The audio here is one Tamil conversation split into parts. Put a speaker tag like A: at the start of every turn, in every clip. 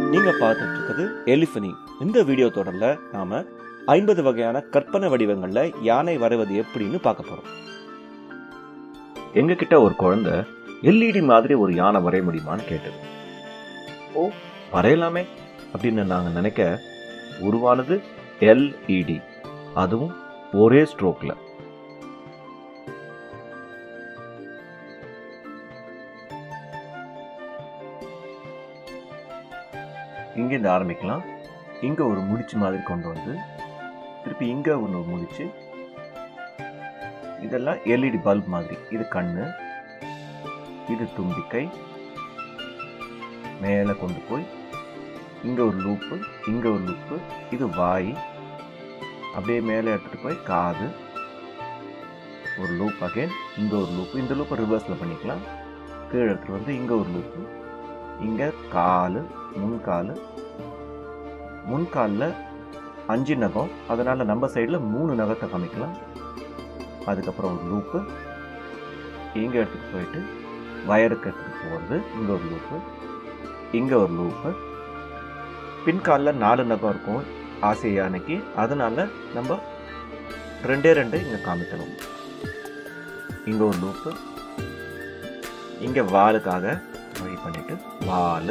A: நீங்க பார்த்துட்டு இருக்கிறது எலிஃபனி இந்த வீடியோ தொடர்ல நாம ஐம்பது வகையான கற்பனை வடிவங்கள்ல யானை வரைவது எப்படின்னு பார்க்க போறோம்
B: எங்க கிட்ட ஒரு குழந்தை எல்இடி மாதிரி ஒரு யானை வரைய முடியுமான்னு கேட்டது ஓ வரையலாமே அப்படின்னு நாங்க நினைக்க உருவானது எல்இடி அதுவும் ஒரே ஸ்ட்ரோக்ல இங்கேருந்து ஆரம்பிக்கலாம் இங்க ஒரு முடிச்சு மாதிரி கொண்டு வந்து திருப்பி இங்க ஒன்று முடிச்சு இதெல்லாம் எல்இடி பல்ப் மாதிரி இது கண்ணு இது தும்பிக்கை மேலே கொண்டு போய் இங்க ஒரு லூப்பு இங்க ஒரு லூப்பு இது வாய் அப்படியே மேலே எடுத்துட்டு போய் காது ஒரு லூப் அகைன் இங்க ஒரு லூப் இந்த லூப்பை ரிவர்ஸ்ல பண்ணிக்கலாம் கீழே எடுத்துட்டு வந்து இங்க ஒரு லூப்பு இங்க காலு முன்காலு முன்காலில் அஞ்சு நகம் அதனால நம்ம சைடில் மூணு நகத்தை காமிக்கலாம் அதுக்கப்புறம் ஒரு லூப்பு இங்கே எடுத்துகிட்டு போயிட்டு வயருக்கு எடுத்துகிட்டு போகிறது இங்கே ஒரு லூப்பு இங்கே ஒரு லூப்பு பின்காலில் நாலு நகம் இருக்கும் ஆசை யானைக்கு அதனால நம்ம ரெண்டே ரெண்டு இங்கே காமிக்கணும் இங்கே ஒரு லூப்பு இங்கே வாலுக்காக வழி பண்ணிட்டு வாலு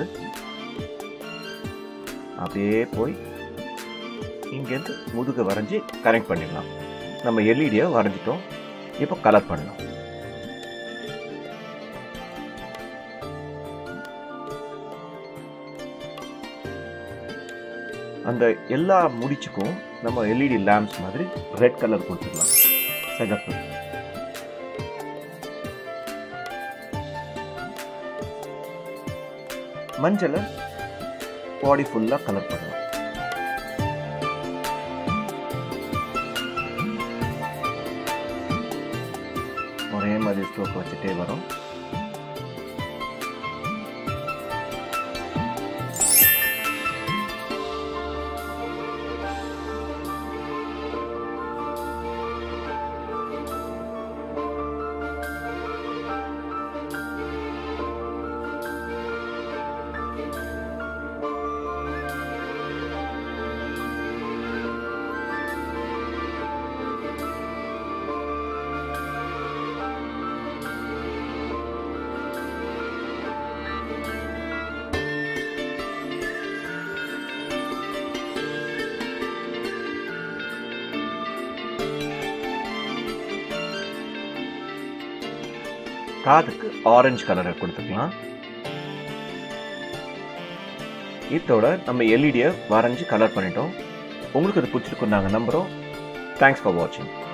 B: அப்படியே போய் இங்கேருந்து முதுகு வரைஞ்சி கனெக்ட் பண்ணிடலாம் நம்ம எல்இடியை வரைஞ்சிட்டோம் இப்போ கலர் பண்ணலாம் அந்த எல்லா முடிச்சுக்கும் நம்ம எல்இடி லேம்ப்ஸ் மாதிரி ரெட் கலர் கொடுத்துக்கலாம் சிகப்பு மஞ்சளை பாடி ஃபுல்லாக கலர் பண்ணலாம் ஒரே மாதிரி ஸ்ட்ரோக் வச்சுட்டே வரும் காதுக்கு ஆரஞ்சு கலரை கொடுத்துக்கலாம் இதோட நம்ம எல்இடியை வரைஞ்சி கலர் பண்ணிட்டோம் உங்களுக்கு இது பிடிச்சிருக்கும் நாங்கள் நம்புகிறோம் தேங்க்ஸ் ஃபார் வாட்சிங்